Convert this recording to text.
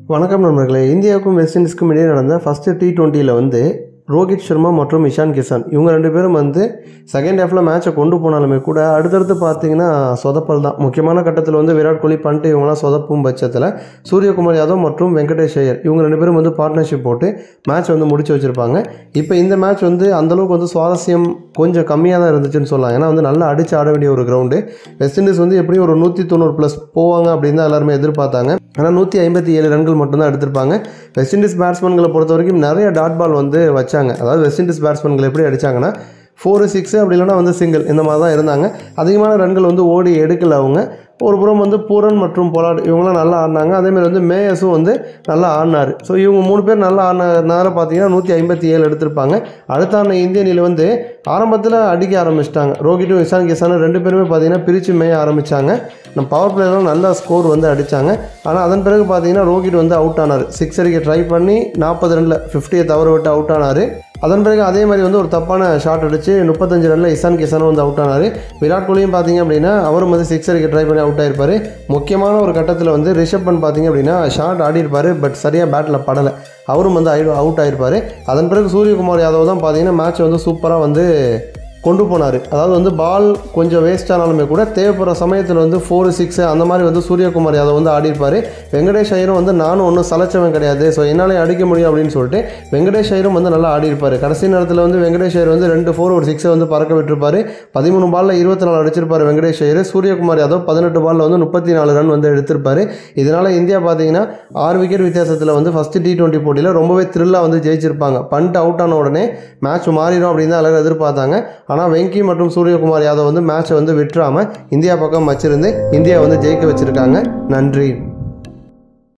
வணக்கம் நண்பர்களே இந்தியாவுக்கும் வெஸ்ட் இண்டீஸ்க்கும் இடையே நடந்த ஃபஸ்ட்டு டி டுவெண்ட்டியில் வந்து ரோஹித் சர்மா மற்றும் இஷான் கிஷான் இவங்க ரெண்டு பேரும் வந்து செகண்ட் ஹாஃபில் மேட்சை கொண்டு போனாலுமே கூட அடுத்தடுத்து பார்த்தீங்கன்னா சொதப்பல் தான் முக்கியமான கட்டத்தில் வந்து விராட் கோலி பண்ணிட்டு இவங்களாம் சொதப்பும் பட்சத்தில் சூரியகுமார் யாதவ் மற்றும் வெங்கடேஷ் ஐயர் இவங்க ரெண்டு பேரும் வந்து பார்ட்னர்ஷிப் போட்டு மேட்ச் வந்து முடிச்சு வச்சுருப்பாங்க இப்போ இந்த மேட்ச் வந்து அந்தளவுக்கு வந்து சுவாரஸ்யம் கொஞ்சம் கம்மியாக தான் இருந்துச்சுன்னு சொல்லலாம் ஏன்னா வந்து நல்லா அடிச்சு ஆட வேண்டிய ஒரு கிரவுண்டு வெஸ்ட் இண்டீஸ் வந்து எப்படியும் ஒரு நூற்றி தொண்ணூறு ப்ளஸ் போவாங்க அப்படின்னு தான் எல்லாருமே எதிர்பார்த்தாங்க ஆனால் நூற்றி ஐம்பத்தி ஏழு ரன்கள் மட்டும்தான் எடுத்திருப்பாங்க வெஸ்ட் இண்டீஸ் பேட்ஸ்மேன்களை பொறுத்த வரைக்கும் நிறைய டாட் பால் வந்து வச்சாங்க அதாவது வெஸ்ட் இண்டீஸ் பேட்ஸ்மேன்கள் எப்படி அடிச்சாங்கன்னா ஃபோரு சிக்ஸு அப்படி இல்லைன்னா வந்து சிங்கிள் இந்த மாதிரி தான் இருந்தாங்க அதிகமான ரன்கள் வந்து ஓடி எடுக்கல அவங்க ஒரு புறம் வந்து பூரன் மற்றும் பொலாட் இவங்களாம் நல்லா ஆடினாங்க அதேமாதிரி வந்து மேயஸும் வந்து நல்லா ஆடினார் ஸோ இவங்க மூணு பேர் நல்லா ஆடினதுனால பார்த்தீங்கன்னா நூற்றி ஐம்பத்தி ஏழு எடுத்திருப்பாங்க அடுத்த ஆடின இந்திய அணியில் வந்து ஆரம்பத்தில் அடிக்க ஆரம்பிச்சிட்டாங்க ரோஹிட்டும் இஷான் கிஷானும் ரெண்டு பேருமே பார்த்தீங்கன்னா பிரித்து மேய ஆரம்பித்தாங்க நம்ம பவர் பிளேயர்லாம் நல்ல ஸ்கோர் வந்து அடித்தாங்க ஆனால் அதன் பிறகு பார்த்தீங்கன்னா ரோஹித் வந்து அவுட் ஆனார் சிக்ஸ் அடிக்க ட்ரை பண்ணி நாற்பது ரனில் ஃபிஃப்டியை தவற விட்டு அவுட் ஆனார் அதன் பிறகு அதே மாதிரி வந்து ஒரு தப்பான ஷாட் அடிச்சு முப்பத்தஞ்சு ரனில் இசான் கிஷானும் வந்து அவுட் ஆனார் விராட் கோலியும் பார்த்தீங்க அப்படின்னா அவரும் வந்து சிக்ஸ் அடிக்க ட்ரை பண்ணி அவுட் ஆயிருப்பார் முக்கியமான ஒரு கட்டத்தில் வந்து ரிஷப் பண்ட் பார்த்தீங்க அப்படின்னா ஷாட் ஆடி இருப்பார் பட் சரியாக பேட்டில் படலை அவரும் வந்து அவுட் ஆயிருப்பார் அதன் பிறகு சூரியகுமார் யாதவ் தான் பார்த்தீங்கன்னா மேட்ச் வந்து சூப்பராக வந்து கொண்டு போனார் அதாவது வந்து பால் கொஞ்சம் வேஸ்ட் ஆனாலுமே கூட தேவைப்படுற சமயத்தில் வந்து ஃபோர் சிக்ஸ் அந்த மாதிரி வந்து சூரியகுமார் யாதவ் வந்து ஆடிருப்பார் வெங்கடேஷ் ஐயரும் வந்து நானும் ஒன்றும் சலைச்சவன் கிடையாது ஸோ என்னாலே அடிக்க முடியும் அப்படின்னு சொல்லிட்டு வெங்கடேஷ் ஐயரும் வந்து நல்லா ஆடிருப்பார் கடைசி நேரத்தில் வந்து வெங்கடேஷ் ஐயர் வந்து ரெண்டு ஃபோர் ஒரு சிக்ஸை வந்து பறக்க விட்டுருப்பார் பதிமூணு பாலில் இருபத்தி நாலு அடிச்சிருப்பார் வெங்கடேஷ் ஐயர் சூரியகுமார் யாதவ் பதினெட்டு பாலில் வந்து முப்பத்தி நாலு ரன் வந்து எடுத்திருப்பார் இதனால் இந்தியா பார்த்தீங்கன்னா ஆறு விக்கெட் வித்தியாசத்தில் வந்து ஃபஸ்ட்டு டி டுவெண்ட்டி போட்டியில் ரொம்பவே த்ரில்லாக வந்து ஜெயிச்சிருப்பாங்க பண்ட் அவுட் ஆன உடனே மேட்ச் மாறிடும் அப்படின்னு தான் எல்லாரும் எதிர்பார்த்தாங்க ஆனால் வெங்கி மற்றும் சூரியகுமார் யாதவ் வந்து மேட்சை வந்து விட்டுறாமல் இந்தியா பக்கம் வச்சிருந்து இந்தியா வந்து ஜெயிக்க வச்சுருக்காங்க நன்றி